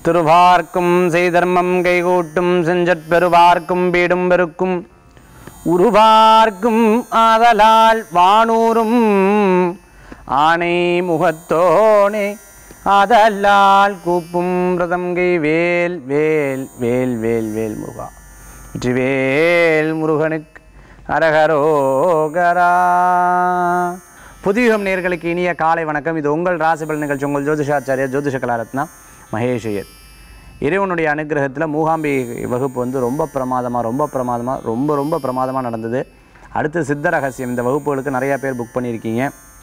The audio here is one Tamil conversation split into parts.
திருவார்க்கும் செய்தர்மம் கைகூட்டும் செஞ்சற் பெருவார்க்கும் பீடும் பெருக்கும் உருவார்க்கும் ஆதலால் வானூரும் ஆணை முகத்தோனே ஆதலால் கூப்பும் பிரதங்கை வேல் வேல் வேல் வேல் வேல் முருகா வெற்றிவேல் முருகனுக்கு அரகரோகரா புதியுகம் நேர்களுக்கு இனிய காலை வணக்கம் இது உங்கள் ராசிபல் நிகழ்ச்சி உங்கள் ஜோதிஷாச்சாரியா ஜோதிஷ கலாரத்னா மகேஷ் ஐயர் இறைவனுடைய அனுகிரகத்தில் மூகாம்பி வகுப்பு வந்து ரொம்ப பிரமாதமாக ரொம்ப பிரமாதமாக ரொம்ப ரொம்ப பிரமாதமாக நடந்தது அடுத்து சித்த ரகசியம் இந்த வகுப்புகளுக்கு நிறையா பேர் புக் பண்ணியிருக்கீங்க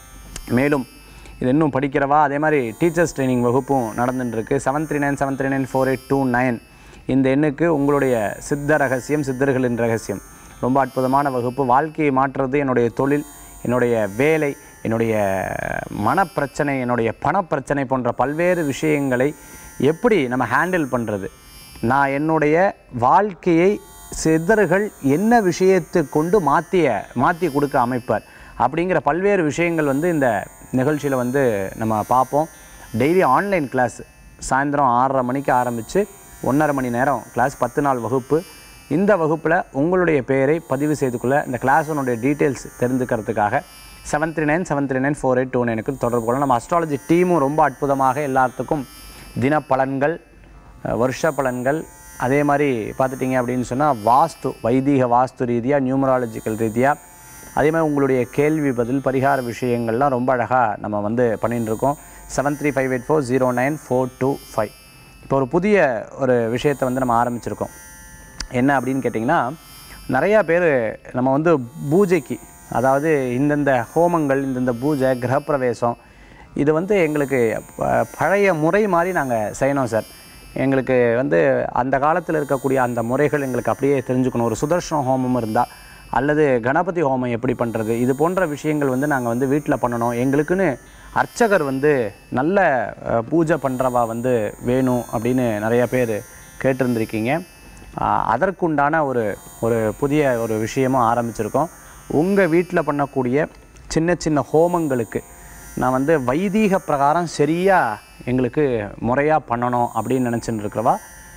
மேலும் இது இன்னும் படிக்கிறவா அதே மாதிரி டீச்சர்ஸ் ட்ரைனிங் வகுப்பும் நடந்துட்டுருக்கு seven three nine seven three nine four eight two nine இந்த எண்ணுக்கு உங்களுடைய சித்த ரகசியம் சித்தர்களின் ரகசியம் ரொம்ப அற்புதமான வகுப்பு வாழ்க்கையை மாற்றுறது என்னுடைய தொழில் என்னுடைய வேலை என்னுடைய மனப்பிரச்சனை என்னுடைய பணப்பிரச்சனை போன்ற பல்வேறு விஷயங்களை எப்படி நம்ம ஹேண்டில் பண்ணுறது நான் என்னுடைய வாழ்க்கையை சித்தர்கள் என்ன விஷயத்தை கொண்டு மாற்றிய மாற்றி கொடுக்க அமைப்பார் அப்படிங்கிற பல்வேறு விஷயங்கள் வந்து இந்த நிகழ்ச்சியில் வந்து நம்ம பார்ப்போம் டெய்லி ஆன்லைன் கிளாஸ் சாயந்தரம் ஆறரை மணிக்கு ஆரம்பித்து ஒன்றரை மணி நேரம் கிளாஸ் பத்து நாள் வகுப்பு இந்த வகுப்பில் உங்களுடைய பெயரை பதிவு செய்துக்குள்ள இந்த கிளாஸனுடைய டீட்டெயில்ஸ் தெரிஞ்சுக்கிறதுக்காக seven three nine seven three nine four eight two நைனுக்கு தொடர்பு கொள்ளலாம் நம்ம அஸ்ட்ராலஜி டீமும் ரொம்ப அற்புதமாக எல்லாத்துக்கும் தின பலன்கள் அஹ், வருஷ பலன்கள் அதே மாதிரி பார்த்துட்டிங்க அப்படின்னு சொன்னால் வாஸ்து வைதீக வாஸ்து ரீதியாக நியூமராலஜிக்கல் ரீதியாக அதே மாதிரி உங்களுடைய கேள்வி பதில் பரிகார விஷயங்கள்லாம் ரொம்ப அழகாக நம்ம வந்து பண்ணிட்டு இருக்கோம் seven three five eight four zero nine four two five இப்போ ஒரு புதிய ஒரு விஷயத்தை வந்து நம்ம ஆரம்பிச்சிருக்கோம் என்ன அப்படின்னு கேட்டிங்கன்னா நிறையா பேர் நம்ம வந்து பூஜைக்கு அதாவது இந்தந்த ஹோமங்கள் இந்தந்த பூஜை கிரகப்பிரவேசம் இது வந்து எங்களுக்கு ப- பழைய முறை மாதிரி நாங்கள் செய்யணும் சார் எங்களுக்கு வந்து அந்த காலத்தில் இருக்கக்கூடிய அந்த முறைகள் எங்களுக்கு அப்படியே தெரிஞ்சுக்கணும் ஒரு சுதர்ஷன ஹோமம் இருந்தால் அல்லது கணபதி ஹோமம் எப்படி பண்ணுறது இது போன்ற விஷயங்கள் வந்து நாங்கள் வந்து வீட்டில் பண்ணணும் எங்களுக்குன்னு அர்ச்சகர் வந்து நல்ல அஹ், பூஜை பண்ணுறவா வந்து வேணும் அப்படின்னு நிறைய பேர் கேட்டிருந்திருக்கீங்க ஆஹ், அதற்குண்டான ஒரு ஒரு புதிய ஒரு விஷயமும் ஆரம்பிச்சிருக்கோம் உங்கள் வீட்டில் பண்ணக்கூடிய சின்ன சின்ன ஹோமங்களுக்கு நான் வந்து வைதீக பிரகாரம் சரியாக எங்களுக்கு முறையாக பண்ணணும் அப்படின்னு நினச்சிட்டு இருக்கிறவா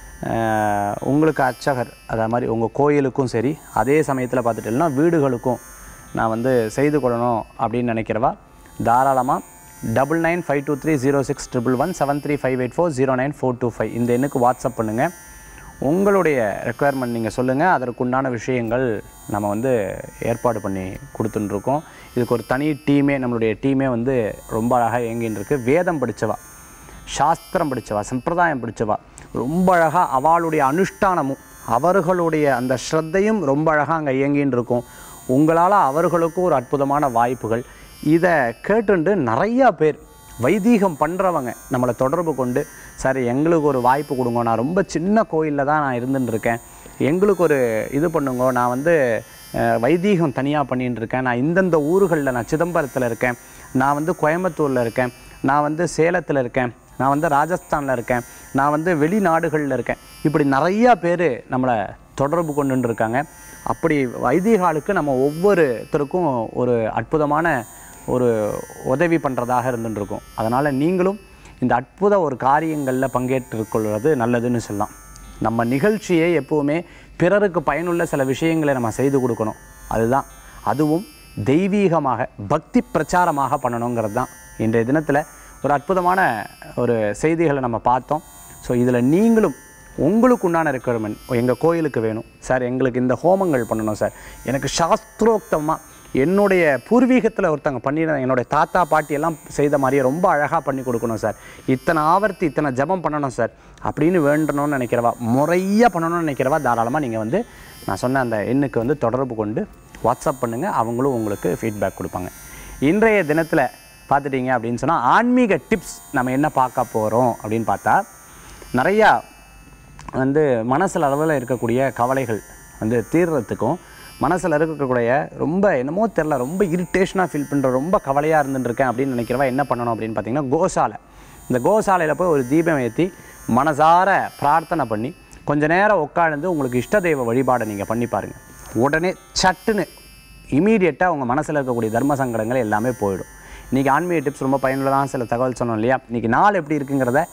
ஆஹ், உங்களுக்கு அர்ச்சகர் அதே மாதிரி உங்கள் கோயிலுக்கும் சரி அதே சமயத்தில் பார்த்துட்டீங்கன்னா வீடுகளுக்கும் நான் வந்து செய்து கொள்ளணும் அப்படின்னு நினைக்கிறவா தாராளமாக double nine five two three zero six triple one seven three five eight four zero nine four two five இந்த எண்ணுக்கு வாட்ஸ்அப் பண்ணுங்கள் உங்களுடைய ரெக்குயர்மெண்ட் நீங்கள் சொல்லுங்கள் அதற்குண்டான விஷயங்கள் நம்ம வந்து ஏற்பாடு பண்ணி கொடுத்துட்டுருக்கோம் இதுக்கு ஒரு தனி டீமே நம்மளுடைய டீமே வந்து ரொம்ப அழகாக இயங்கின்னு இருக்கு வேதம் படித்தவா சாஸ்திரம் படித்தவா சம்பிரதாயம் படித்தவா ரொம்ப அழகாக அவளுடைய அனுஷ்டானமும் அவர்களுடைய அந்த ஸ்ரத்தையும் ரொம்ப அழகாக அங்கே இயங்கின்னு இருக்கும் உங்களால் அவர்களுக்கும் ஒரு அற்புதமான வாய்ப்புகள் இதை கேட்டுண்டு நிறையா பேர் வைதீகம் பண்ணுறவங்க நம்மளை தொடர்பு கொண்டு சார் எங்களுக்கு ஒரு வாய்ப்பு கொடுங்க நான் ரொம்ப சின்ன கோயிலில் தான் நான் இருந்துட்டு இருக்கேன் எங்களுக்கு ஒரு இது பண்ணுங்க நான் வந்து அஹ், வைதீகம் தனியாக பண்ணிட்டு இருக்கேன் நான் இந்தந்த ஊர்களில் நான் சிதம்பரத்தில் இருக்கேன் நான் வந்து கோயம்புத்தூரில் இருக்கேன் நான் வந்து சேலத்தில் இருக்கேன் நான் வந்து ராஜஸ்தானில் இருக்கேன் நான் வந்து வெளிநாடுகளில் இருக்கேன் இப்படி நிறையா பேர் நம்மளை தொடர்பு கொண்டுட்டு இருக்காங்க அப்படி வைதிகாலுக்கு நம்ம ஒவ்வொருத்தருக்கும் ஒரு அற்புதமான ஒரு உதவி பண்ணுறதாக இருந்துருக்கும் அதனால் நீங்களும் இந்த அற்புத ஒரு காரியங்களில் பங்கேற்றுக்கொள்வது நல்லதுன்னு சொல்லலாம் நம்ம நிகழ்ச்சியை எப்போவுமே பிறருக்கு பயனுள்ள சில விஷயங்களை நம்ம செய்து கொடுக்கணும் அதுதான் அதுவும் தெய்வீகமாக பக்தி பிரச்சாரமாக பண்ணணுங்கிறது தான் இன்றைய தினத்தில் ஒரு அற்புதமான ஒரு செய்திகளை நம்ம பார்த்தோம் ஸோ இதில் நீங்களும் உங்களுக்கு உண்டான ரெக்குயர்மெண்ட் எங்கள் கோயிலுக்கு வேணும் சார் எங்களுக்கு இந்த ஹோமங்கள் பண்ணணும் சார் எனக்கு சாஸ்திரோக்தமாக என்னுடைய பூர்வீகத்தில் ஒருத்தங்க பண்ணியிருந்தாங்க என்னுடைய தாத்தா பாட்டி எல்லாம் செய்த மாதிரியே ரொம்ப அழகாக பண்ணி கொடுக்கணும் சார் இத்தனை ஆவர்த்தி இத்தனை ஜெபம் பண்ணணும் சார் அப்படின்னு வேண்டணும்னு நினைக்கிறவா முறையாக பண்ணணும்னு நினைக்கிறவா தாராளமாக நீங்கள் வந்து நான் சொன்ன அந்த எண்ணுக்கு வந்து தொடர்பு கொண்டு வாட்ஸ்அப் பண்ணுங்கள் அவங்களும் உங்களுக்கு ஃபீட்பேக் கொடுப்பாங்க இன்றைய தினத்தில் பார்த்துட்டீங்க அப்படின்னு சொன்னால் ஆன்மீக டிப்ஸ் நம்ம என்ன பார்க்க போகிறோம் அப்படின்னு பார்த்தா நிறையா வந்து மனசில் அளவில் இருக்கக்கூடிய கவலைகள் வந்து தீர்றதுக்கும் மனசில் இருக்கக்கூடிய ரொம்ப என்னமோ தெரில ரொம்ப இரிட்டேஷனாக ஃபீல் பண்ணுற ரொம்ப கவலையாக இருந்துட்டு இருக்கேன் அப்படின்னு நினைக்கிறவா என்ன பண்ணணும் அப்படின்னு பார்த்தீங்கன்னா கோசாலை இந்த கோசாலையில் போய் ஒரு தீபம் ஏற்றி மனசார பிரார்த்தனை பண்ணி கொஞ்ச நேரம் உட்கார்ந்து உங்களுக்கு இஷ்ட தெய்வ வழிபாடை நீங்கள் பண்ணி பாருங்கள் உடனே சட்டுன்னு இமீடியட்டாக உங்கள் மனசில் இருக்கக்கூடிய தர்ம சங்கடங்கள் எல்லாமே போயிடும் இன்றைக்கி ஆன்மீக டிப்ஸ் ரொம்ப பயனுள்ளதான் சில தகவல் சொன்னோம் இல்லையா இன்றைக்கி நாள் எப்படி இருக்குங்கிறத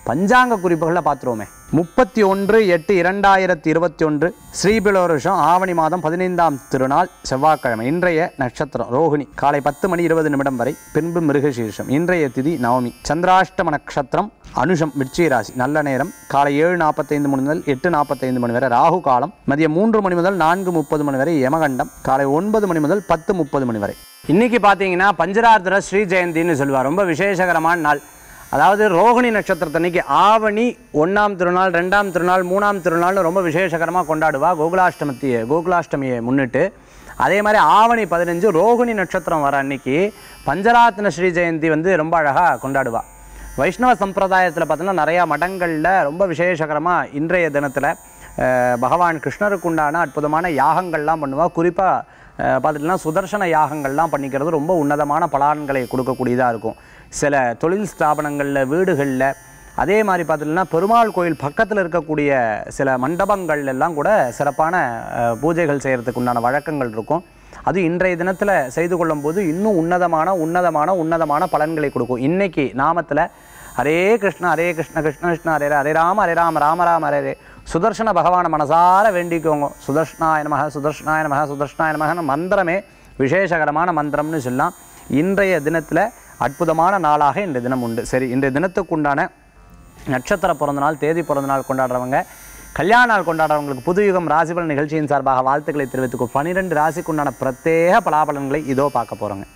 பஞ்சாங்க குறிப்புகளை பார்த்துருவோமே முப்பத்தி ஒன்று எட்டு இரண்டாயிரத்தி இருபத்தி ஒன்று ஸ்ரீபிலோ வருஷம் ஆவணி மாதம் பதினைந்தாம் திருநாள் செவ்வாய்க்கிழமை இன்றைய நட்சத்திரம் ரோகிணி காலை பத்து மணி இருபது நிமிடம் வரை பின்பு மிருகசீர்ஷம் இன்றைய திதி நவமி சந்திராஷ்டம நட்சத்திரம் அனுஷம் விருச்சிக ராசி நல்ல நேரம் காலை ஏழு நாற்பத்தைந்து மணி முதல் எட்டு நாற்பத்தைந்து மணி வரை ராகு காலம் மதியம் மூன்று மணி முதல் நான்கு முப்பது மணி வரை யமகண்டம் காலை ஒன்பது மணி முதல் பத்து முப்பது மணி வரை இன்னைக்கு பார்த்தீங்கன்னா பஞ்சராத்திர ஸ்ரீ ஜெயந்தின்னு சொல்லுவார் ரொம்ப விசேஷகரமான நாள் அதாவது ரோகிணி நட்சத்திரத்தன்னைக்கு ஆவணி ஒன்றாம் திருநாள் ரெண்டாம் திருநாள் மூணாம் திருநாள்னு ரொம்ப விசேஷகரமாக கொண்டாடுவா கோகுலாஷ்டமத்தியை கோகுலாஷ்டமியை முன்னிட்டு அதே மாதிரி ஆவணி பதினஞ்சு ரோகிணி நட்சத்திரம் வர அன்னைக்கு பஞ்சராத்தின ஸ்ரீ ஜெயந்தி வந்து ரொம்ப அழகாக கொண்டாடுவா வைஷ்ணவ சம்பிரதாயத்தில் பார்த்தோன்னா நிறையா மடங்களில் ரொம்ப விசேஷகரமாக இன்றைய தினத்தில் பகவான் கிருஷ்ணருக்கு உண்டான அற்புதமான யாகங்கள்லாம் பண்ணுவா குறிப்பாக பார்த்துட்டுனா சுதர்சன யாகங்கள்லாம் பண்ணிக்கிறது ரொம்ப உன்னதமான பலன்களை கொடுக்கக்கூடியதாக இருக்கும் சில தொழில் ஸ்தாபனங்களில் வீடுகளில் அதே மாதிரி பார்த்துட்டுனா பெருமாள் கோயில் பக்கத்தில் இருக்கக்கூடிய சில மண்டபங்கள் எல்லாம் கூட சிறப்பான அஹ், பூஜைகள் செய்கிறதுக்கு உண்டான வழக்கங்கள் இருக்கும் அது இன்றைய தினத்தில் செய்து கொள்ளும்போது இன்னும் உன்னதமான உன்னதமான உன்னதமான பலன்களை கொடுக்கும் இன்னைக்கு நாமத்தில் ஹரே கிருஷ்ண ஹரே கிருஷ்ண கிருஷ்ண கிருஷ்ண ஹரே ஹரே ராம ஹரே ராம ராம ராம ஹரே ஹரே சுதர்ஷன பகவானை மனசார வேண்டிக்கோங்க சுதர்ஷ்ணாய நமக சுதர்ஷ்ணாய நமக சுதர்ஷ்ணாய நமகன மந்திரமே விசேஷகரமான மந்திரம்னு சொல்லலாம் இன்றைய தினத்தில் அற்புதமான நாளாக இன்றைய தினம் உண்டு சரி இன்றைய தினத்துக்கு உண்டான நட்சத்திர பிறந்த நாள் தேதி பிறந்த நாள் கொண்டாடுறவங்க கல்யாண நாள் கொண்டாடுறவங்களுக்கு புதுயுகம் ராசிபலன் நிகழ்ச்சியின் சார்பாக வாழ்த்துக்களை தெரிவித்துக்கும் பனிரெண்டு ராசிக்குண்டான பிரத்யேக பலாபலன்களை இதோ பார்க்க போகிறோங்க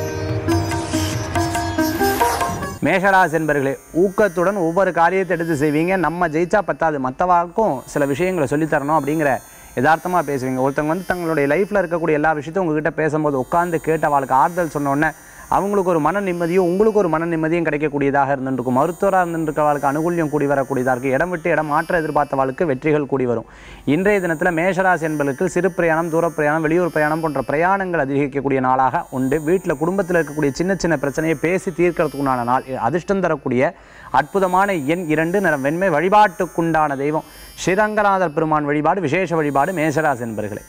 மேஷராசி என்பர்களே ஊக்கத்துடன் ஒவ்வொரு காரியத்தை எடுத்து செய்வீங்க நம்ம ஜெயிச்சா பத்தாது மற்றவாளுக்கும் சில விஷயங்களை சொல்லித் தரணும் அப்படிங்கிற யதார்த்தமாக பேசுவீங்க ஒருத்தவங்க வந்து தங்களுடைய லைஃப்பில் இருக்கக்கூடிய எல்லா விஷயத்தையும் உங்ககிட்ட பேசும்போது உட்காந்து கேட்டு அவளுக்கு ஆறுதல் சொன்ன உடனே அவங்களுக்கு ஒரு மன நிம்மதியும் உங்களுக்கு ஒரு மன நிம்மதியும் கிடைக்கக்கூடியதாக இருந்துருக்கும் மருத்துவராக இருந்துருக்கவாளுக்கு அனுகூல்யம் கூடி வரக்கூடியதாக இருக்குது இடம் விட்டு இடம் மாற்ற எதிர்பார்த்தவாளுக்கு வெற்றிகள் கூடி வரும் இன்றைய தினத்தில் மேஷராசி என்பதற்கு சிறு பிரயாணம் தூர பிரயாணம் வெளியூர் பிரயாணம் போன்ற பிரயாணங்கள் அதிகரிக்கக்கூடிய நாளாக உண்டு வீட்டில் குடும்பத்தில் இருக்கக்கூடிய சின்ன சின்ன பிரச்சனையை பேசி தீர்க்கறதுக்குண்டான நாள் அதிர்ஷ்டம் தரக்கூடிய அற்புதமான எண் இரண்டு நிறம் வெண்மை வழிபாட்டுக்குண்டான தெய்வம் ஸ்ரீரங்கநாதர் பெருமான் வழிபாடு விசேஷ வழிபாடு மேஷராசி என்பர்களே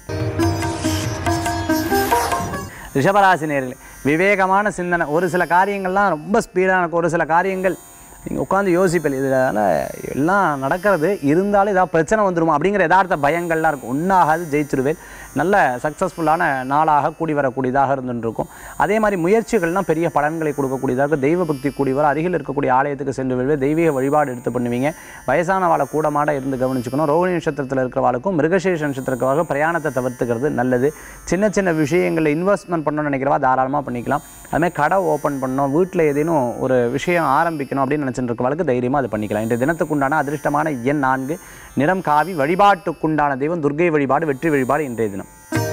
ரிஷபராசி நேர்களே விவேகமான சிந்தனை ஒரு சில காரியங்கள்லாம் ரொம்ப ஸ்பீடான இருக்கும் ஒரு சில காரியங்கள் நீங்கள் உட்காந்து யோசிப்பல் இதனால் எல்லாம் நடக்கிறது இருந்தாலும் ஏதாவது பிரச்சனை வந்துருமா அப்படிங்கிற யதார்த்த பயங்கள்லாம் இருக்கும் ஒன்றாகாது ஜெயிச்சிருவேன் நல்ல சக்ஸஸ்ஃபுல்லான நாளாக கூடி வரக்கூடியதாக இருந்துருக்கும் அதே மாதிரி முயற்சிகள்லாம் பெரிய பலன்களை கொடுக்கக்கூடியதாக இருக்கும். தெய்வ பக்தி கூடி வர அருகில் இருக்கக்கூடிய ஆலயத்துக்கு சென்று வருவேன் தெய்வீக வழிபாடு எடுத்து பண்ணுவீங்க வயசான வாழை கூடமாட இருந்து கவனிச்சுக்கணும் ரோகிணி நட்சத்திரத்தில் இருக்கிறவாளுக்கும் மிருகசீஷ நட்சத்திரக்காக பிரயாணத்தை தவிர்த்துக்கிறது நல்லது சின்ன சின்ன விஷயங்களில் இன்வெஸ்ட்மெண்ட் பண்ணணும்னு நினைக்கிறவா தாராளமாக பண்ணிக்கலாம் அதுமாதிரி கடை ஓப்பன் பண்ணணும் வீட்டில் ஏதேனும் ஒரு விஷயம் ஆரம்பிக்கணும் அப்படின்னு நினச்சிட்டு இருக்கவாளுக்கு தைரியமாக அது பண்ணிக்கலாம் இன்றைய தினத்துக்குண்டான அதிர்ஷ்டமான எண் நான்கு நிறம் காவி வழிபாட்டுக்குண்டான தெய்வம் துர்க்கை வழிபாடு வெற்றி வழிபாடு இன்றைய தினம்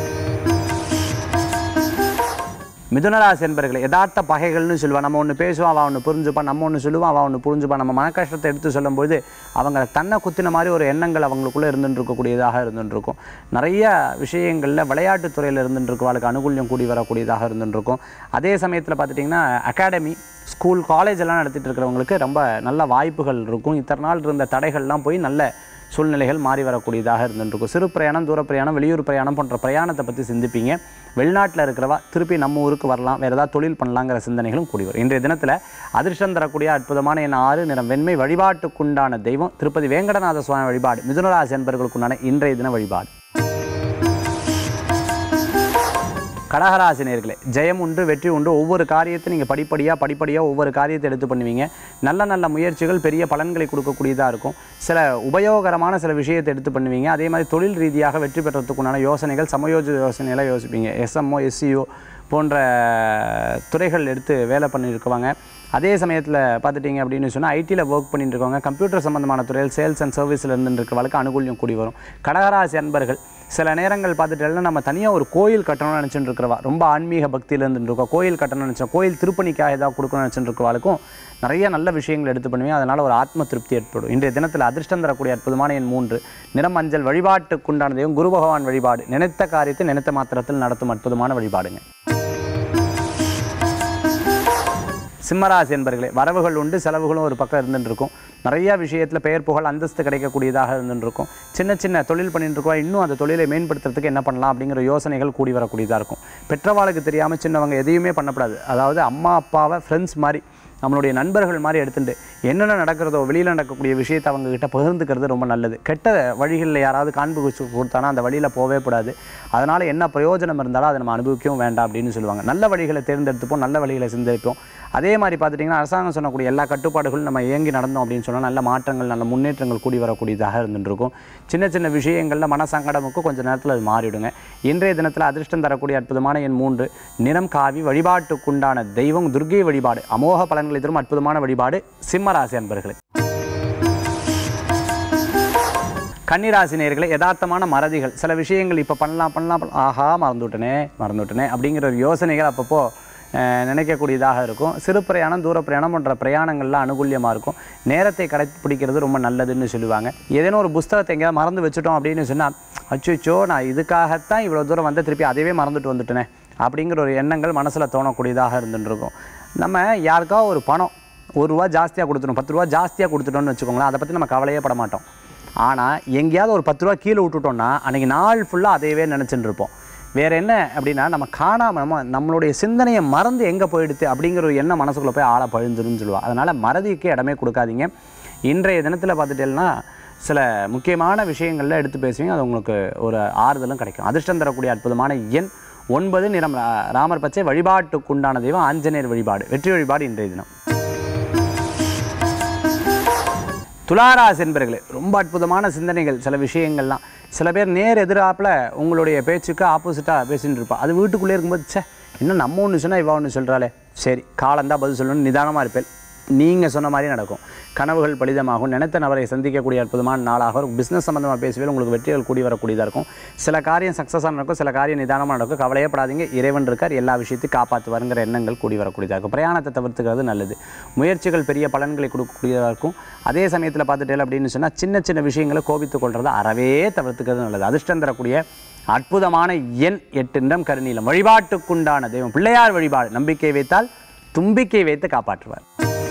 மிதுனராசி என்பர்களே யதார்த்த பகைகள்னு சொல்லுவா நம்ம ஒன்று பேசுவோம் அவன் ஒன்று புரிஞ்சுப்பா நம்ம ஒன்று சொல்லுவோம் அவன் ஒன்று புரிஞ்சுப்பா நம்ம மன கஷ்டத்தை எடுத்து சொல்லும்போது அவங்க தன்னை குத்தின மாதிரி ஒரு எண்ணங்கள் அவங்களுக்குள்ளே இருந்துட்டு இருக்கக்கூடியதாக இருந்துட்டு இருக்கும் நிறைய விஷயங்களில் விளையாட்டுத் துறையில் இருந்துட்டு இருக்கவாளுக்கு அனுகூல்யம் கூடி வரக்கூடியதாக இருந்துட்டு இருக்கும் அதே சமயத்தில் பார்த்துட்டிங்கன்னா அகாடமி ஸ்கூல் காலேஜ் எல்லாம் நடத்திட்டு இருக்கிறவங்களுக்கு ரொம்ப நல்ல வாய்ப்புகள் இருக்கும் இத்தனை நாள் இருந்த தடைகள்லாம் போய் நல்ல சூழ்நிலைகள் மாறி வரக்கூடியதாக இருந்துருக்கும் சிறு பிரயாணம் தூர பிரயாணம் வெளியூர் பிரயாணம் போன்ற பிரயாணத்தை பற்றி சிந்திப்பீங்க வெளிநாட்டில் இருக்கிறவா திருப்பி நம்ம ஊருக்கு வரலாம் வேறு ஏதாவது தொழில் பண்ணலாங்கிற சிந்தனைகளும் கூடி வரும் இன்றைய தினத்தில் அதிர்ஷ்டம் தரக்கூடிய அற்புதமான என் ஆறு நிறம் வெண்மை வழிபாட்டுக்குண்டான தெய்வம் திருப்பதி வேங்கடநாத சுவாமி வழிபாடு மிதுனராசி என்பவர்களுக்குண்டான இன்றைய தின வழிபாடு கடகராசி நேர்களே ஜெயம் உண்டு வெற்றி உண்டு ஒவ்வொரு காரியத்தை நீங்கள் படிப்படியாக படிப்படியாக ஒவ்வொரு காரியத்தை எடுத்து பண்ணுவீங்க நல்ல நல்ல முயற்சிகள் பெரிய பலன்களை கொடுக்கக்கூடியதாக இருக்கும் சில உபயோகரமான சில விஷயத்தை எடுத்து பண்ணுவீங்க அதே மாதிரி தொழில் ரீதியாக வெற்றி பெறத்துக்குண்டான யோசனைகள் சமயோஜித யோசனையெல்லாம் யோசிப்பீங்க எஸ்எம்ஓ எஸ்சிஓ போன்ற துறைகள் எடுத்து வேலை பண்ணியிருக்குவாங்க அதே சமயத்தில் பார்த்துட்டிங்க அப்படின்னு சொன்னால் ஐடியில் ஒர்க் பண்ணிட்டு இருக்கவங்க கம்ப்யூட்டர் சம்மந்தமான துறையில் சேல்ஸ் அண்ட் சர்வீஸில் இருந்து இருக்கிறவங்களுக்கு அனுகூல்யம் கூடி வரும் கடகராசி அன்பர்கள் சில நேரங்கள் பார்த்துட்டேன்னா நம்ம தனியாக ஒரு கோயில் கட்டணும்னு நினச்சிட்டு இருக்கிறவா ரொம்ப ஆன்மீக பக்தியில் இருந்துட்டு இருக்கோம் கோயில் கட்டணும்னு நினச்சோம் கோயில் திருப்பணிக்காக ஏதாவது கொடுக்கணும்னு நினச்சிட்டு இருக்கிறவாளுக்கும் நிறைய நல்ல விஷயங்கள் எடுத்து பண்ணுவீங்க அதனால் ஒரு ஆத்ம திருப்தி ஏற்படும் இன்றைய தினத்தில் அதிர்ஷ்டம் தரக்கூடிய அற்புதமான எண் மூன்று நிறம் மஞ்சள் வழிபாட்டுக்குண்டான தெய்வம் குரு பகவான் வழிபாடு நினைத்த காரியத்தை நினைத்த மாத்திரத்தில் நடத்தும் அற்புதமான வழிபாடுங்க சிம்மராசி என்பர்களே வரவுகள் உண்டு செலவுகளும் ஒரு பக்கம் இருந்துட்டு இருக்கும் நிறைய விஷயத்தில் பெயர் புகழ் அந்தஸ்து கிடைக்கக்கூடியதாக இருந்துட்டு இருக்கும் சின்ன சின்ன தொழில் பண்ணிட்டு இருக்கோம் இன்னும் அந்த தொழிலை மேம்படுத்துறதுக்கு என்ன பண்ணலாம் அப்படிங்கிற யோசனைகள் கூடி வரக்கூடியதாக இருக்கும் பெற்றவாளுக்கு தெரியாமல் சின்னவங்க எதையுமே பண்ணக்கூடாது அதாவது அம்மா அப்பாவை ஃப்ரெண்ட்ஸ் மாதிரி நம்மளுடைய நண்பர்கள் மாதிரி எடுத்துட்டு என்னென்ன நடக்கிறதோ வெளியில் நடக்கக்கூடிய விஷயத்தை அவங்க கிட்ட பகிர்ந்துக்கிறது ரொம்ப நல்லது கெட்ட வழிகளில் யாராவது காண்பிச்சு கொடுத்தானா அந்த வழியில் போவே கூடாது அதனால் என்ன பிரயோஜனம் இருந்தாலும் அதை நம்ம அனுபவிக்கவும் வேண்டாம் அப்படின்னு சொல்லுவாங்க நல்ல வழிகளை தேர்ந்தெடுத்துப்போம் நல்ல வழிகளை சிந்திப்போம் அதே மாதிரி பார்த்துட்டிங்கன்னா அரசாங்கம் சொன்னக்கூடிய எல்லா கட்டுப்பாடுகளும் நம்ம இயங்கி நடந்தோம் அப்படின்னு சொன்னால் நல்ல மாற்றங்கள் நல்ல முன்னேற்றங்கள் கூடி வரக்கூடியதாக இருந்துருக்கும் சின்ன சின்ன விஷயங்களில் மனசங்கடமுக்கும் கொஞ்சம் நேரத்தில் அது மாறிவிடுங்க இன்றைய தினத்தில் அதிர்ஷ்டம் தரக்கூடிய அற்புதமான எண் மூன்று நிறம் காவி வழிபாட்டுக்குண்டான தெய்வம் துர்கை வழிபாடு அமோக பலன்களை தரும் அற்புதமான வழிபாடு சிம்மராசி அன்பர்களே கன்னிராசி நேயர்களே யதார்த்தமான மறதிகள் சில விஷயங்கள் இப்போ பண்ணலாம் பண்ணலாம் பண்ணலாம். ஆஹா மறந்துவிட்டனே மறந்துவிட்டனே அப்படிங்கிற ஒரு யோசனைகள் அப்பப்போ அஹ், நினைக்கக்கூடியதாக இருக்கும் சிறு பிரயாணம் தூர பிரயாணம் போன்ற பிரயாணங்கள்லாம் அனுகூல்யமாக இருக்கும் நேரத்தை கடைப்பிடிக்கிறது ரொம்ப நல்லதுன்னு சொல்லுவாங்க ஏதேனும் ஒரு புஸ்தகத்தை எங்கேயாவது மறந்து வச்சுட்டோம் அப்படின்னு சொன்னால் அச்சோ நான் இதுக்காகத்தான் இவ்வளோ தூரம் வந்து திருப்பி அதையவே மறந்துட்டு வந்துட்டேனே அப்படிங்கிற ஒரு எண்ணங்கள் மனசில் தோணக்கூடியதாக இருந்துட்டு இருக்கும் நம்ம யாருக்கா ஒரு பணம் ஒரு ரூபா ஜாஸ்தியாக கொடுத்துட்டோம் பத்து ரூபா ஜாஸ்தியாக கொடுத்துட்டோம்னு வச்சுக்கோங்களேன் அதை பற்றி நம்ம கவலையே பட மாட்டோம் ஆனால் எங்கேயாவது ஒரு பத்து ரூபா கீழே விட்டுட்டோம்னா அன்றைக்கி நாள் ஃபுல்லாக அதையவே நினச்சிட்டு இருப்போம் வேறு என்ன அப்படின்னா நம்ம காணாமல் நம்ம நம்மளுடைய சிந்தனையை மறந்து எங்கே போயிடுது அப்படிங்கிற ஒரு எண்ணம் மனசுக்குள்ளே போய் ஆளை பழுந்துருன்னு சொல்லுவாள் அதனால் மறதிக்கு இடமே கொடுக்காதீங்க இன்றைய தினத்தில் பார்த்துட்டேன்னா சில முக்கியமான விஷயங்களில் எடுத்து பேசுவீங்க அது உங்களுக்கு ஒரு ஆறுதலும் கிடைக்கும் அதிர்ஷ்டம் தரக்கூடிய அற்புதமான எண் ஒன்பது நிறம் ரா- ராமர் பச்சை வழிபாட்டுக்குண்டான தெய்வம் ஆஞ்சநேயர் வழிபாடு வெற்றி வழிபாடு இன்றைய தினம் துளாராசி என்பர்களே ரொம்ப அற்புதமான சிந்தனைகள் சில விஷயங்கள்லாம் சில பேர் நேர் எதிராப்பில் உங்களுடைய பேச்சுக்கு ஆப்போசிட்டாக பேசிட்டு இருப்பா அது வீட்டுக்குள்ளே இருக்கும்போது ச்சே என்ன நம்ம ஒன்று சொன்னால் இவ ஒன்று சொல்கிறாளே சரி காலந்தான் பதில் சொல்லணும்னு நிதானமாக இருப்பேன் நீங்கள் சொன்ன மாதிரி நடக்கும் கனவுகள் பலிதமாகும் நினைத்த நபரை சந்திக்கக்கூடிய அற்புதமான நாளாக இருக்கும் பிஸ்னஸ் சம்மந்தமாக பேசுவேன் உங்களுக்கு வெற்றிகள் கூடி வரக்கூடியதாக இருக்கும் சில காரியம் சக்ஸஸாக நடக்கும் சில காரியம் நிதானமாக நடக்கும் கவலையப்படாதீங்க இறைவன் இருக்கார் எல்லா விஷயத்தையும் காப்பாற்றுவாருங்கிற எண்ணங்கள் கூடி வரக்கூடியதாக இருக்கும் பிரயாணத்தை தவிர்த்துக்கிறது நல்லது முயற்சிகள் பெரிய பலன்களை கொடுக்கக்கூடியதாக இருக்கும் அதே சமயத்தில் பார்த்துட்டேன் அப்படின்னு சொன்னால் சின்ன சின்ன விஷயங்களை கோபித்துக் கொள்றதை அறவே தவிர்த்துக்கிறது நல்லது அதிர்ஷ்டம் தரக்கூடிய அற்புதமான எண் எட்டு நிறம் கருநீலம் வழிபாட்டுக்குண்டான தெய்வம் பிள்ளையார் வழிபாடு நம்பிக்கை வைத்தால் தும்பிக்கை வைத்து காப்பாற்றுவார்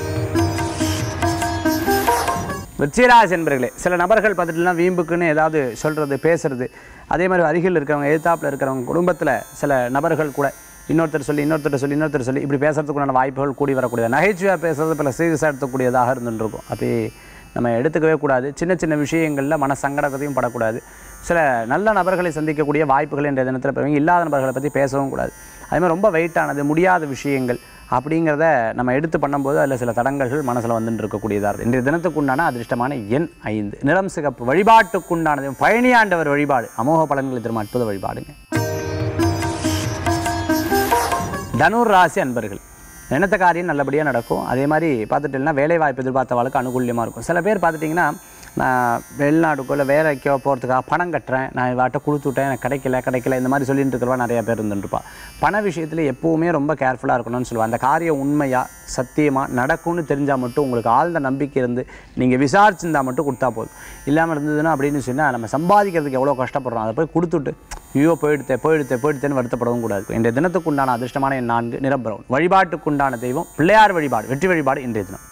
விருச்சிகராசி என்பர்களே சில நபர்கள் பார்த்துட்டுலாம் வீம்புக்குன்னு ஏதாவது சொல்கிறது பேசுறது அதே மாதிரி அருகில் இருக்கிறவங்க எதிர்த்தாப்பில் இருக்கிறவங்க குடும்பத்தில் சில நபர்கள் கூட இன்னொருத்தர் சொல்லி இன்னொருத்தர் சொல்லி இன்னொருத்தர் சொல்லி இப்படி பேசுறதுக்குண்டான வாய்ப்புகள் கூடி வரக்கூடிய நகைச்சுவையாக பேசுறது பல சீரியஸாக எடுக்கக்கூடியதாக இருந்துருக்கும் அப்படி நம்ம எடுத்துக்கவே கூடாது சின்ன சின்ன விஷயங்களில் மன சங்கடத்தையும் படக்கூடாது சில நல்ல நபர்களை சந்திக்கக்கூடிய வாய்ப்புகள் என்ற தினத்தில் பெறுவீங்க இல்லாத நபர்களை பற்றி பேசவும் கூடாது அதே மாதிரி ரொம்ப வெயிட்டானது முடியாத விஷயங்கள் அப்படிங்கிறத நம்ம எடுத்து பண்ணும்போது அதில் சில தடங்கல்கள் மனசில் வந்துட்டு இருக்கக்கூடியதாக இருக்குது இன்றைய தினத்துக்குண்டான அதிர்ஷ்டமான எண் ஐந்து நிறம் சிகப்பு வழிபாட்டுக்குண்டானது பழனியாண்டவர் வழிபாடு அமோக பலன்களை தரும் அற்புத வழிபாடுங்க தனுர் ராசி அன்பர்கள் நினைத்த காரியம் நல்லபடியாக நடக்கும் அதே மாதிரி பார்த்துட்டீங்கன்னா வேலை வாய்ப்பு எதிர்பார்த்தவளுக்கு அனுகூல்யமாக இருக்கும் சில பேர் பார்த்துட்டிங்கன்னா நான் வெளிநாட்டுக்கோ இல்லை வேலைக்கோ போகிறதுக்காக பணம் கட்டுறேன் நான் வாட்ட கொடுத்துட்டேன் எனக்கு கிடைக்கல கிடைக்கல இந்த மாதிரி சொல்லிட்டு இருக்கிறவா நிறைய பேர் இருந்துருப்பா பண விஷயத்தில் எப்போவுமே ரொம்ப கேர்ஃபுல்லாக இருக்கணும்னு சொல்லுவாள் அந்த காரியம் உண்மையாக சத்தியமாக நடக்கும்னு தெரிஞ்சால் மட்டும் உங்களுக்கு ஆழ்ந்த நம்பிக்கை இருந்து நீங்கள் விசாரிச்சிருந்தா மட்டும் கொடுத்தா போதும் இல்லாமல் இருந்ததுன்னா அப்படின்னு சொன்னால் நம்ம சம்பாதிக்கிறதுக்கு எவ்வளோ கஷ்டப்படுறோம் அதை போய் கொடுத்துட்டு ஐயோ போயிடுத்தே போயிடுத்தே போயிடுத்தேன்னு வருத்தப்படவும் கூடாது இன்றைய தினத்துக்குண்டான அதிர்ஷ்டமான என் நான்கு நிரம்பரம் வழிபாட்டுக்குண்டான தெய்வம் பிள்ளையார் வழிபாடு வெற்றி வழிபாடு இன்றைய தினம்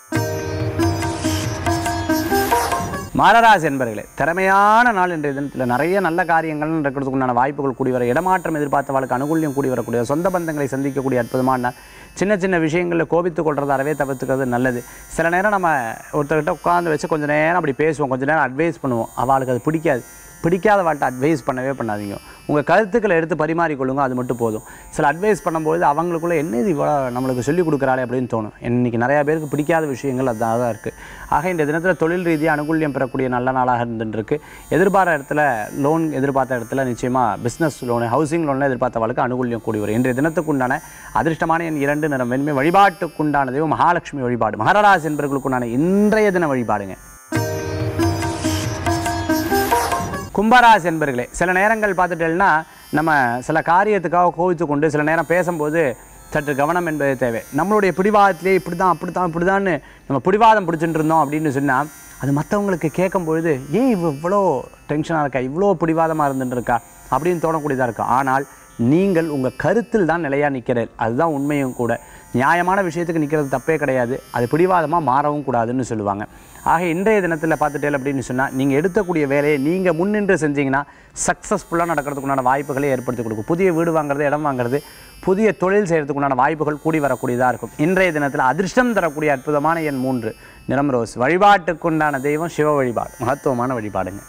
மாரராசி என்பர்களே திறமையான நாள் இன்றைய தினத்தில் நிறைய நல்ல காரியங்கள் நடக்கிறதுக்கு உண்டான வாய்ப்புகள் கூடி வர இடமாற்றம் எதிர்பார்த்தவளுக்கு அனுகூல்யம் கூடி வரக்கூடிய சொந்த பந்தங்களை சந்திக்கக்கூடிய அற்புதமான நாள் சின்ன சின்ன விஷயங்களில் கோபித்து கொள்றது அறவே தவிர்த்துக்கிறது நல்லது சில நேரம் நம்ம ஒருத்தர்கிட்ட உட்காந்து வச்சு கொஞ்சம் நேரம் அப்படி பேசுவோம் கொஞ்சம் நேரம் அட்வைஸ் பண்ணுவோம் அவளுக்கு அது பிடிக்காது பிடிக்காத வாழ்க்கை அட்வைஸ் பண்ணவே பண்ணாதீங்க உங்கள் கருத்துக்களை எடுத்து பரிமாறிக்கொள்ளுங்க அது மட்டும் போதும் சில அட்வைஸ் பண்ணும்போது அவங்களுக்குள்ள என்ன இது இவ்வளோ நம்மளுக்கு சொல்லிக் கொடுக்குறாளே அப்படின்னு தோணும் இன்றைக்கி நிறையா பேருக்கு பிடிக்காத விஷயங்கள் அதான் தான் இருக்குது ஆக இந்த தினத்தில் தொழில் ரீதியாக அனுகூல்யம் பெறக்கூடிய நல்ல நாளாக இருந்துருக்கு எதிர்பார்த்த இடத்துல லோன் எதிர்பார்த்த இடத்துல நிச்சயமாக பிஸ்னஸ் லோனு ஹவுசிங் லோனில் எதிர்பார்த்தவளுக்கு அனுகூல்யம் கூடி வரும் இன்றைய தினத்துக்குண்டான அதிர்ஷ்டமான என் இரண்டு நிறம் வெண்மை வழிபாட்டுக்குண்டான தெய்வம் மகாலட்சுமி வழிபாடு மகராசி என்பவர்களுக்குண்டான இன்றைய தின வழிபாடுங்க கும்பராசி என்பர்களே சில நேரங்கள் பார்த்துட்டேன்னா நம்ம சில காரியத்துக்காக கோவித்து கொண்டு சில நேரம் பேசும்போது சற்று கவனம் என்பது தேவை நம்மளுடைய பிடிவாதத்திலே இப்படி தான் அப்படி தான் இப்படி தான்னு நம்ம பிடிவாதம் பிடிச்சிட்டு இருந்தோம் அப்படின்னு சொன்னால் அது மற்றவங்களுக்கு கேட்கும் பொழுது ஏன் இவ இவ்வளோ டென்ஷனாக இருக்கா இவ்வளோ பிடிவாதமாக இருந்துட்டு இருக்கா அப்படின்னு தோணக்கூடியதாக இருக்கும் ஆனால் நீங்கள் உங்கள் கருத்தில் தான் நிலையாக நிற்கிறீர்கள் அதுதான் உண்மையும் கூட நியாயமான விஷயத்துக்கு நிற்கிறது தப்பே கிடையாது அது பிடிவாதமாக மாறவும் கூடாதுன்னு சொல்லுவாங்க ஆக இன்றைய தினத்தில் பார்த்துட்டேன் அப்படின்னு சொன்னால் நீங்கள் எடுக்கக்கூடிய வேலையை நீங்கள் முன்னின்று செஞ்சீங்கன்னா சக்ஸஸ்ஃபுல்லாக நடக்கிறதுக்குண்டான வாய்ப்புகளை ஏற்படுத்தி கொடுக்கும் புதிய வீடு வாங்குறது இடம் வாங்குறது புதிய தொழில் செய்கிறதுக்குண்டான வாய்ப்புகள் கூடி வரக்கூடியதாக இருக்கும் இன்றைய தினத்தில் அதிர்ஷ்டம் தரக்கூடிய அற்புதமான எண் மூன்று நிறம் ரோஸ் வழிபாட்டுக்குண்டான தெய்வம் சிவ வழிபாடு மகத்துவமான வழிபாடுங்க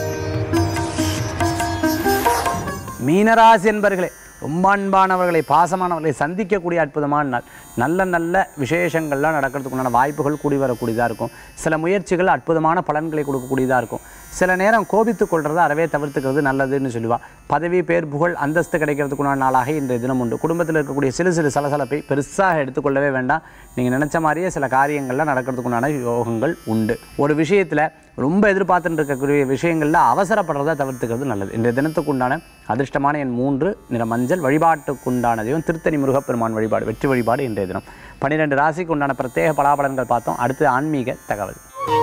மீனராசி என்பர்களே ரொம்ப அன்பானவர்களை பாசமானவர்களை சந்திக்கக்கூடிய அற்புதமான நாள் நல்ல நல்ல விசேஷங்கள்லாம் நடக்கிறதுக்குண்டான வாய்ப்புகள் கூடி வரக்கூடியதாக இருக்கும் சில முயற்சிகள் அற்புதமான பலன்களை கொடுக்கக்கூடியதாக இருக்கும் சில நேரம் கோபித்துக் கொள்றதை அறவே தவிர்த்துக்கிறது நல்லதுன்னு சொல்லுவா பதவி பேர் புகழ் அந்தஸ்து கிடைக்கிறதுக்குண்டான நாளாக இன்றைய தினம் உண்டு குடும்பத்தில் இருக்கக்கூடிய சிறு சிறு சலசலப்பை பெருசாக எடுத்துக்கொள்ளவே வேண்டாம் நீங்கள் நினச்ச மாதிரியே சில காரியங்கள்லாம் நடக்கிறதுக்குண்டான யோகங்கள் உண்டு ஒரு விஷயத்தில் ரொம்ப எதிர்பார்த்துட்டு இருக்கக்கூடிய விஷயங்களில் அவசரப்படுறதை தவிர்த்துக்கிறது நல்லது இன்றைய தினத்துக்குண்டான அதிர்ஷ்டமான என் மூன்று நிற மஞ்சள் வழிபாட்டுக்குண்டான தெய்வம் திருத்தணி முருகப்பெருமான் வழிபாடு வெற்றி வழிபாடு இன்றைய தினம் பன்னிரெண்டு ராசிக்கு உண்டான பிரத்யேக பலாபலன்கள் பார்த்தோம் அடுத்து ஆன்மீக தகவல்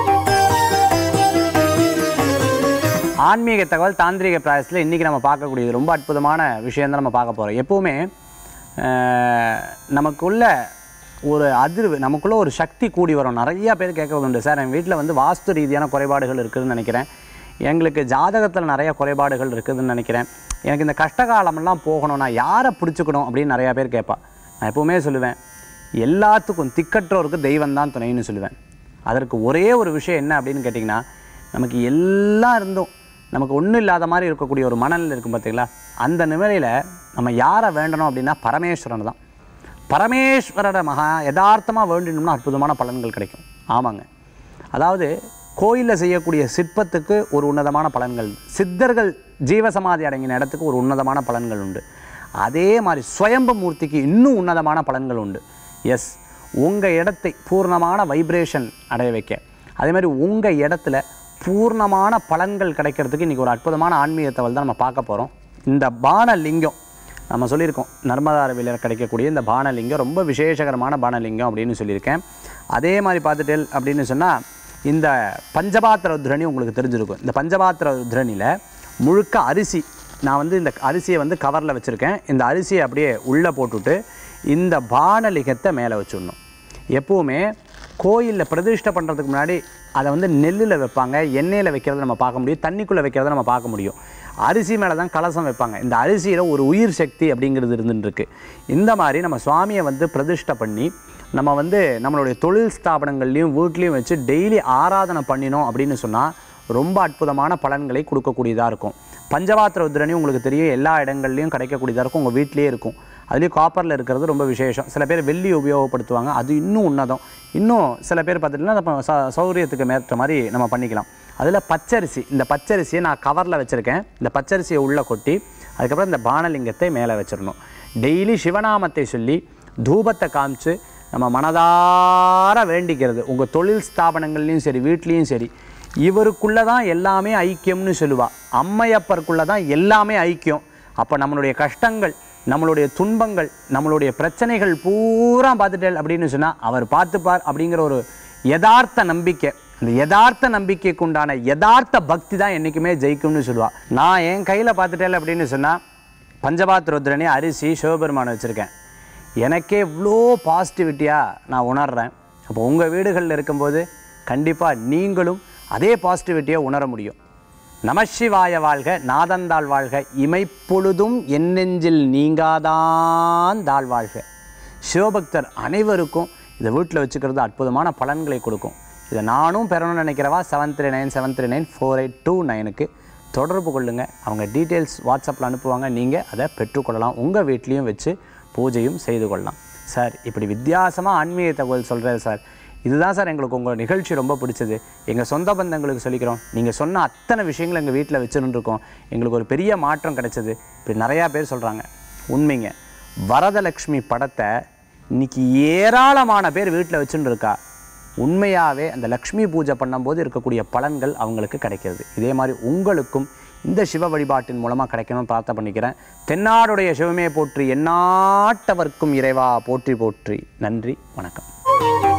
ஆன்மீக தகவல் தாந்திரிக பிராயசத்தில் இன்றைக்கி நம்ம பார்க்கக்கூடியது ரொம்ப அற்புதமான விஷயம் தான் நம்ம பார்க்க போகிறோம் எப்போவுமே அஹ், நமக்குள்ள ஒரு அதிர்வு நமக்குள்ள ஒரு சக்தி கூடி வரும் நிறைய பேர் கேட்கறது உண்டு சார் என் வீட்டில் வந்து வாஸ்து ரீதியான குறைபாடுகள் இருக்குதுன்னு நினைக்கிறேன் எங்களுக்கு ஜாதகத்தில் நிறைய குறைபாடுகள் இருக்குதுன்னு நினைக்கிறேன் எனக்கு இந்த கஷ்டகாலமெல்லாம் போகணும் நான் யாரை பிடிச்சிக்கணும் அப்படின்னு நிறையா பேர் கேட்பா நான் எப்போவுமே சொல்லுவேன் எல்லாத்துக்கும் திக்கற்றோருக்கு தெய்வம் தான் துணைன்னு சொல்லுவேன் அதற்கு ஒரே ஒரு விஷயம் என்ன அப்படின்னு கேட்டிங்கன்னா நமக்கு எல்லாம் இருந்தும் நமக்கு ஒன்றும் இல்லாத மாதிரி இருக்கக்கூடிய ஒரு மனநிலை இருக்கும் பார்த்தீங்களா அந்த நிலையில் நம்ம யாரை வேண்டணும் அப்படின்னா பரமேஸ்வரன் தான் பரமேஸ்வரரை மகா யதார்த்தமாக வேண்டினோம்னா அற்புதமான பலன்கள் கிடைக்கும் ஆமாங்க அதாவது கோயிலில் செய்யக்கூடிய சிற்பத்துக்கு ஒரு உன்னதமான பலன்கள் சித்தர்கள் ஜீவசமாதி அடங்கின இடத்துக்கு ஒரு உன்னதமான பலன்கள் உண்டு அதே மாதிரி சுயம்பு மூர்த்திக்கு இன்னும் உன்னதமான பலன்கள் உண்டு எஸ் உங்கள் இடத்தை பூர்ணமான வைப்ரேஷன் அடைய வைக்க அதே மாதிரி உங்கள் இடத்துல பூர்ணமான பலன்கள் கிடைக்கிறதுக்கு இன்றைக்கி ஒரு அற்புதமான ஆன்மீக தகவல் தான் நம்ம பார்க்க போகிறோம் இந்த பானலிங்கம் நம்ம சொல்லியிருக்கோம் நர்மதா அருவியில் கிடைக்கக்கூடிய இந்த பானலிங்கம் ரொம்ப விசேஷகரமான பானலிங்கம் அப்படின்னு சொல்லியிருக்கேன் அதே மாதிரி பார்த்துட்டேல் அப்படின்னு சொன்னால் இந்த பஞ்சபாத்திர ருத்ரணி உங்களுக்கு தெரிஞ்சிருக்கும் இந்த பஞ்சபாத்திர ருத்ரணியில் முழுக்க அரிசி நான் வந்து இந்த அரிசியை வந்து கவரில் வச்சுருக்கேன் இந்த அரிசியை அப்படியே உள்ளே போட்டுட்டு இந்த பானலிங்கத்தை மேலே வச்சுடணும் எப்போவுமே கோயிலில் பிரதிஷ்டை பண்ணுறதுக்கு முன்னாடி அதை வந்து நெல்லில் வைப்பாங்க எண்ணெயில் வைக்கிறத நம்ம பார்க்க முடியும் தண்ணிக்குள்ளே வைக்கிறத நம்ம பார்க்க முடியும் அரிசி மேலே தான் கலசம் வைப்பாங்க இந்த அரிசியில் ஒரு உயிர் சக்தி அப்படிங்கிறது இருந்துட்டு இருக்கு இந்த மாதிரி நம்ம சுவாமியை வந்து பிரதிஷ்டை பண்ணி நம்ம வந்து நம்மளுடைய தொழில் ஸ்தாபனங்கள்லையும் வீட்லேயும் வச்சு டெய்லி ஆராதனை பண்ணினோம் அப்படின்னு சொன்னால் ரொம்ப அற்புதமான பலன்களை கொடுக்கக்கூடியதாக இருக்கும் பஞ்சபாத்திர உத்திரணி உங்களுக்கு தெரியும் எல்லா இடங்கள்லையும் கிடைக்கக்கூடியதாக இருக்கும் உங்கள் வீட்டிலேயே இருக்கும் அதுலேயும் காப்பரில் இருக்கிறது ரொம்ப விசேஷம் சில பேர் வெள்ளி உபயோகப்படுத்துவாங்க அது இன்னும் உன்னதம் இன்னும் சில பேர் பார்த்துட்டுனா நம்ம ச சௌகரியத்துக்கு மேற்ற மாதிரி நம்ம பண்ணிக்கலாம் அதில் பச்சரிசி இந்த பச்சரிசியை நான் கவரில் வச்சுருக்கேன் இந்த பச்சரிசியை உள்ளே கொட்டி அதுக்கப்புறம் இந்த பானலிங்கத்தை மேலே வச்சிடணும் டெய்லி சிவநாமத்தை சொல்லி தூபத்தை காமிச்சு நம்ம மனதார வேண்டிக்கிறது உங்கள் தொழில் ஸ்தாபனங்கள்லையும் சரி வீட்லேயும் சரி இவருக்குள்ளே தான் எல்லாமே ஐக்கியம்னு சொல்லுவா அம்மையப்பருக்குள்ளே தான் எல்லாமே ஐக்கியம் அப்போ நம்மளுடைய கஷ்டங்கள் நம்மளுடைய துன்பங்கள் நம்மளுடைய பிரச்சனைகள் பூரா பார்த்துட்டேன் அப்படின்னு சொன்னால் அவர் பார்த்துப்பார் அப்படிங்கிற ஒரு யதார்த்த நம்பிக்கை அந்த யதார்த்த நம்பிக்கைக்கு உண்டான யதார்த்த பக்தி தான் என்றைக்குமே ஜெயிக்கும்னு சொல்லுவா நான் என் கையில் பார்த்துட்டேன் அப்படின்னு சொன்னால் பஞ்சபாத்திரோத்ரணி அரிசி சிவபெருமானை வச்சுருக்கேன் எனக்கே இவ்வளோ பாசிட்டிவிட்டியாக நான் உணர்றேன் அப்போ உங்கள் வீடுகளில் இருக்கும்போது கண்டிப்பாக நீங்களும் அதே பாசிட்டிவிட்டியை உணர முடியும் நமசிவாய வாழ்க நாதந்தாள் வாழ்க இமைப்பொழுதும் என் நெஞ்சில் நீங்காதான் தாழ் வாழ்க சிவபக்தர் அனைவருக்கும் இதை வீட்டில் வச்சுக்கிறது அற்புதமான பலன்களை கொடுக்கும் இதை நானும் பெறணும்னு நினைக்கிறவா seven three nine seven three nine four eight two நைனுக்கு தொடர்பு கொள்ளுங்கள் அவங்க டீட்டெயில்ஸ் வாட்ஸ்அப்பில் அனுப்புவாங்க நீங்கள் அதை பெற்றுக்கொள்ளலாம் உங்கள் வீட்லேயும் வச்சு பூஜையும் செய்து கொள்ளலாம் சார் இப்படி வித்தியாசமாக ஆன்மீக தகவல் சொல்கிறேன் சார் இதுதான் சார் எங்களுக்கு உங்கள் நிகழ்ச்சி ரொம்ப பிடிச்சது எங்கள் சொந்த பந்தங்களுக்கு சொல்லிக்கிறோம் நீங்கள் சொன்ன அத்தனை விஷயங்கள் எங்கள் வீட்டில் வச்சுன்னு இருக்கோம் எங்களுக்கு ஒரு பெரிய மாற்றம் கிடைச்சது இப்படி நிறையா பேர் சொல்கிறாங்க உண்மைங்க வரதலக்ஷ்மி படத்தை இன்னைக்கு ஏராளமான பேர் வீட்டில் வச்சுன்னு இருக்கா உண்மையாகவே அந்த லக்ஷ்மி பூஜை பண்ணும்போது இருக்கக்கூடிய பலன்கள் அவங்களுக்கு கிடைக்கிறது இதே மாதிரி உங்களுக்கும் இந்த சிவ வழிபாட்டின் மூலமாக கிடைக்கணும்னு பிரார்த்தனை பண்ணிக்கிறேன் தென்னாடுடைய சிவமே போற்றி எந்நாட்டவர்க்கும் இறைவா போற்றி போற்றி நன்றி வணக்கம்